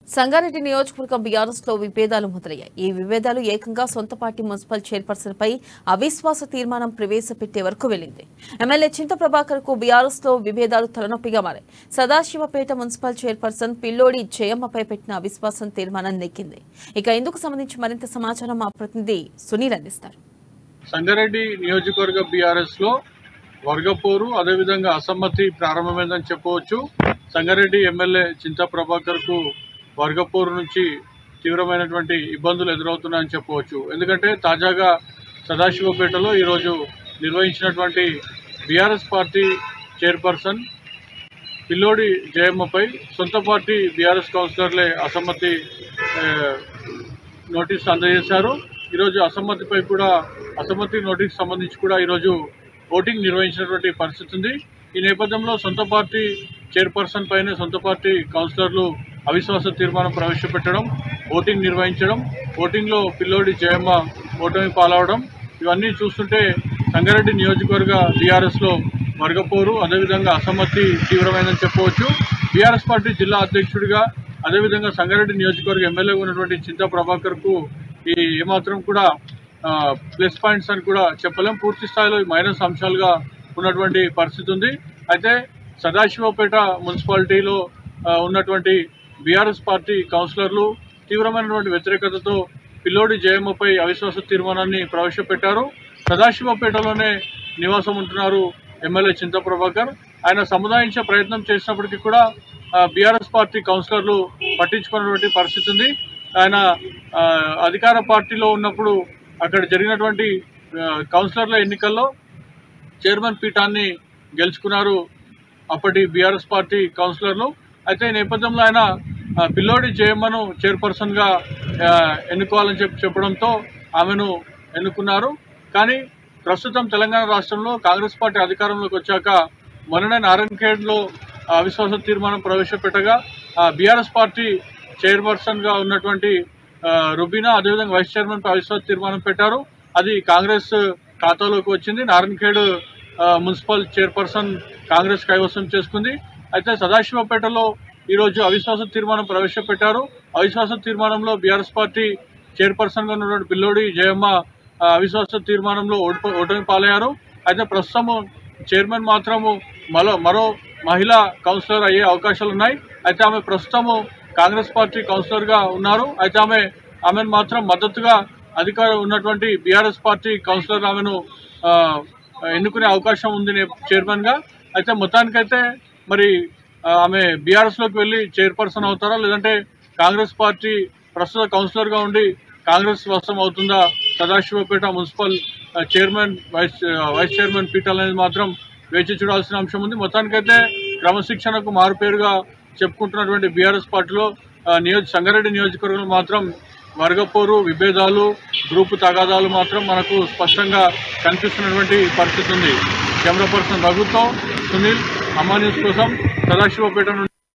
సంగారెడ్డి నియోజకవర్గం బీఆర్ఎస్ లో విభేదాలు మొదలయ్యాయి ఈ విభేదాలు ఏకంగా సొంత పార్టీ మున్సిపల్ చైర్పర్సన్ పై అవిశ్వాస తీర్మానం ప్రవేశపెట్టే వరకు వెళ్లింది ఎమ్మెల్యే చింత ప్రభాకర్ కు బీఆర్ఎస్ లో విభేదాలు తలనొప్పిగా మారాయి సదాశివపేట మున్సిపల్ చైర్పర్సన్ పిల్లోడి జయమ్మపై పెట్టిన అవిశ్వాసం తీర్మానం నెక్కింది ఇక ఇందుకు సంబంధించి మరింత సమాచారం మా ప్రతినిధి సునీల్ అందిస్తారు సంగారెడ్డి నియోజకవర్గ బీఆర్ఎస్ లో వర్గపోరు అదేవిధంగా అసమ్మతి ప్రారంభమైందని చెప్పవచ్చు సంగారెడ్డి ఎమ్మెల్యే చింతా ప్రభాకర్ కు వర్గపోరు నుంచి తీవ్రమైనటువంటి ఇబ్బందులు ఎదురవుతున్నాయని చెప్పవచ్చు ఎందుకంటే తాజాగా సదాశివపేటలో ఈరోజు నిర్వహించినటువంటి బీఆర్ఎస్ పార్టీ చైర్పర్సన్ పిల్లోడి జయమ్మపై సొంత పార్టీ బీఆర్ఎస్ కౌన్సిలర్లే అసమ్మతి ఆ, నోటీస్ అందజేశారు ఈరోజు అసమ్మతిపై కూడా అసమ్మతి నోటీస్ సంబంధించి కూడా ఈరోజు ఓటింగ్ నిర్వహించినటువంటి పరిస్థితి ఉంది ఈ నేపథ్యంలో సొంత పార్టీ చైర్పర్సన్ పైన సొంత పార్టీ కౌన్సిలర్లు అవిశ్వాస తీర్మానం ప్రవేశపెట్టడం ఓటింగ్ నిర్వహించడం ఓటింగ్లో పిల్లోడి జయమ్మ ఓటమి పాలవడం ఇవన్నీ చూస్తుంటే సంగారెడ్డి నియోజకవర్గ బీఆర్ఎస్లో వర్గపోరు అదేవిధంగా అసమ్మతి తీవ్రమైందని చెప్పవచ్చు బీఆర్ఎస్ పార్టీ జిల్లా అధ్యక్షుడిగా అదేవిధంగా సంగారెడ్డి నియోజకవర్గ ఎమ్మెల్యేగా ఉన్నటువంటి చింతా ప్రభాకర్ కు ఈ ఏమాత్రం కూడా ఆ, ప్లస్ పాయింట్స్ అని కూడా చెప్పలేం పూర్తి స్థాయిలో ఈ మైనస్ అంశాలుగా ఉన్నటువంటి పరిస్థితి ఉంది అయితే సదాశివపేట మున్సిపాలిటీలో ఆ, ఉన్నటువంటి బీఆర్ఎస్ పార్టీ కౌన్సిలర్లు తీవ్రమైనటువంటి వ్యతిరేకతతో పిల్లోడి జయమ్మపై అవిశ్వాస తీర్మానాన్ని ప్రవేశపెట్టారు సదాశివపేటలోనే నివాసం ఉంటున్నారు ఎమ్మెల్యే చింత ప్రభాకర్ ఆయన సముదాయించే ప్రయత్నం చేసినప్పటికీ కూడా బీఆర్ఎస్ పార్టీ కౌన్సిలర్లు పట్టించుకున్నటువంటి పరిస్థితి ఉంది ఆయన ఆ, అధికార పార్టీలో ఉన్నప్పుడు అక్కడ జరిగినటువంటి ఆ, కౌన్సిలర్ల ఎన్నికల్లో చైర్మన్ పీఠాన్ని గెలుచుకున్నారు అప్పటి బీఆర్ఎస్ పార్టీ కౌన్సిలర్లు అయితే ఈ నేపథ్యంలో ఆయన ఆ, పిల్లోడి జయమ్మను చైర్పర్సన్గా ఆ, ఎన్నుకోవాలని చెప్పి చెప్పడంతో ఆమెను ఎన్నుకున్నారు కానీ ప్రస్తుతం తెలంగాణ రాష్ట్రంలో కాంగ్రెస్ పార్టీ అధికారంలోకి వచ్చాక మొన్ననే నారాయణఖేడ్లో అవిశ్వాస తీర్మానం ప్రవేశపెట్టగా బీఆర్ఎస్ పార్టీ చైర్పర్సన్గా ఉన్నటువంటి ఆ, రుబీనా అదేవిధంగా వైస్ చైర్మన్ పై అవిశ్వాస తీర్మానం పెట్టారు అది కాంగ్రెస్ ఖాతాలోకి వచ్చింది నారాయణఖేడ్ ఆ, మున్సిపల్ చైర్పర్సన్ కాంగ్రెస్ కైవసం చేసుకుంది అయితే సదాశివపేటలో ఈరోజు అవిశ్వాస తీర్మానం ప్రవేశపెట్టారు అవిశ్వాస తీర్మానంలో బీఆర్ఎస్ పార్టీ చైర్పర్సన్గా ఉన్నటువంటి పిల్లోడి జయమ్మ ఆ, అవిశ్వాస తీర్మానంలో ఓడిపో ఓటమి పాలయ్యారు అయితే ప్రస్తుతము చైర్మన్ మాత్రము మరో మరో మహిళా కౌన్సిలర్ అయ్యే అవకాశాలు ఉన్నాయి అయితే ఆమె ప్రస్తుతము కాంగ్రెస్ పార్టీ కౌన్సిలర్గా ఉన్నారు అయితే ఆమె ఆమెను మాత్రం మద్దతుగా అధికారం ఉన్నటువంటి బీఆర్ఎస్ పార్టీ కౌన్సిలర్ ఆమెను ఆ, ఎన్నుకునే అవకాశం ఉంది నే- చైర్మన్గా అయితే మొత్తానికైతే మరి ఆ, ఆమె బీఆర్ఎస్లోకి వెళ్ళి చైర్పర్సన్ అవుతారా లేదంటే కాంగ్రెస్ పార్టీ ప్రస్తుత కౌన్సిలర్గా ఉండి కాంగ్రెస్ వశం అవుతుందా సదాశివపేట మున్సిపల్ ఆ, చైర్మన్ వైస్ ఆ, వైస్ చైర్మన్ పీఠాలు అనేది మాత్రం వేచి చూడాల్సిన అంశం ఉంది మొత్తానికైతే క్రమశిక్షణకు మారుపేరుగా చెప్పుకుంటున్నటువంటి బీఆర్ఎస్ పార్టీలో ఆ, నియోజ సంగారెడ్డి నియోజకవర్గంలో మాత్రం వర్గపోరు విభేదాలు గ్రూపు తగాదాలు మాత్రం మనకు స్పష్టంగా కనిపిస్తున్నటువంటి పరిస్థితి ఉంది కెమెరా పర్సన్ రఘుతో సునీల్ అమ్మా న్యూస్ కోసం సదాశివపేట నుండి